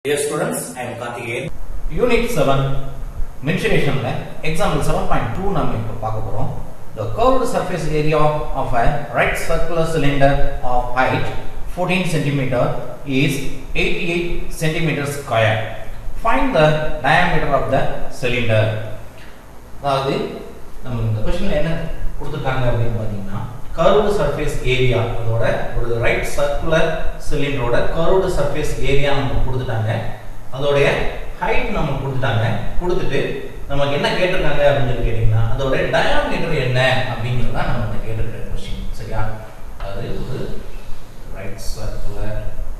Dear students, I am Karthikeyan. Unit 7 mensuration example 7.2 நம்ம இப்போ பார்க்க போறோம் The curved surface area of a right circular cylinder of height 14 cm is 88 cm square. Find the diameter of the cylinder. அதாவது நம்ம இந்த கொஸ்டின்ல என்ன கொடுத்துருக்காங்க அப்படின்னு பார்த்தீங்கன்னா கர்வ்டு சர்ஃபேஸ் ஏரியா அதோட ஒரு ரைட் சர்க்குலர் சிலிண்டரோட கர்வ்டு சர்ஃபேஸ் ஏரியா நமக்கு கொடுத்துட்டாங்க அதோடைய ஹைட் நமக்கு கொடுத்துட்டாங்க கொடுத்துட்டு நமக்கு என்ன கேட்டிருக்காங்க அப்படின்னு சொல்லி கேட்டிங்கன்னா அதோட டயாமீட்டர் என்ன அப்படிங்கிறது தான் நம்ம கேட்டிருக்கிற கொஸ்டின் சரியா அதாவது ஒரு ரைட் சர்க்குலர்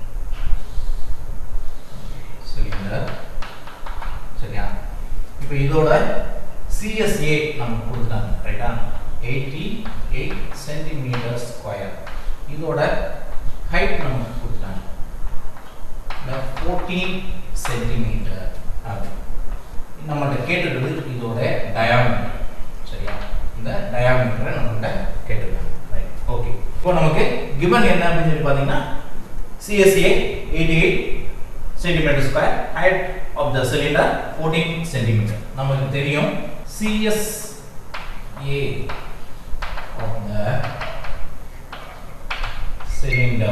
சிலிண்டர் சரியா இப்போ இதோட சிஎஸ்ஏ நமக்கு கொடுத்துட்டாங்க ரைட்டா எயிட்டி எயிட் சென்டிமீட்டர் ஸ்கொயர் இதோட ஹைட் நமக்கு கொடுத்தாங்க ஃபோர்டீன் சென்டிமீட்டர் அப்படி நம்மகிட்ட கேட்டிருக்கிறது இதோட டயாமீட்டர் சரியா இந்த டயாமீட்டரை நம்மகிட்ட கேட்டிருக்காங்க ரைட் ஓகே இப்போ நமக்கு கிவன் என்ன அப்படின்னு சொல்லி பார்த்தீங்கன்னா CSA eighty eight centimetre square height of the cylinder fourteen centimetre நமக்கு தெரியும் CSA of the cylinder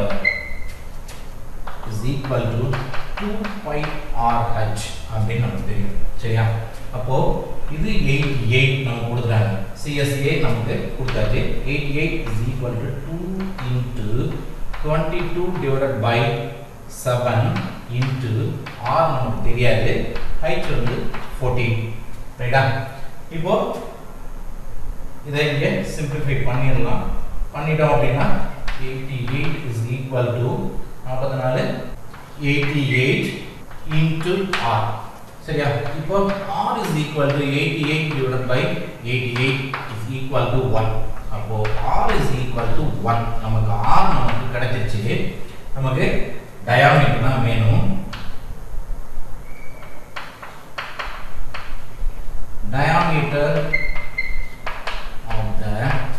is equal to 2 pi RH அப்படின்னு நமக்கு தெரியும் சரியா அப்போ இது 88 நம்ம கொடுத்துட்டாங்க CSA நமக்கு கொடுத்தாச்சு 88 is equal to 2 into 22 divided by 7 into R நமக்கு தெரியாது height வந்து 14 ரைட்டா இப்போ இதை இங்கே சிம்பிளிஃபை பண்ணிடலாம் பண்ணிட்டோம் அப்படின்னா eighty eight is equal to நாற்பத்தி நாலு எயிட்டி எயிட் இன்டு ஆர் சரியா இப்போ r is equal to eighty eight divide by eighty eight is equal to one அப்போ r is equal to one நமக்கு ஆர் நமக்கு கிடைச்சிருச்சு நமக்கு டயாமீட்டர் தான் வேணும் diameter of the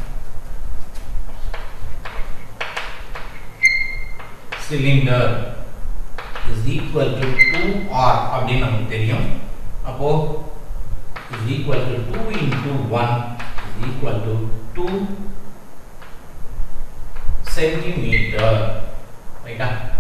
cylinder is equal to 2r அப்படின்னு நமக்கு தெரியும் அப்போ is equal to 2 into 1 is equal to 2 centimeter ரைட்டா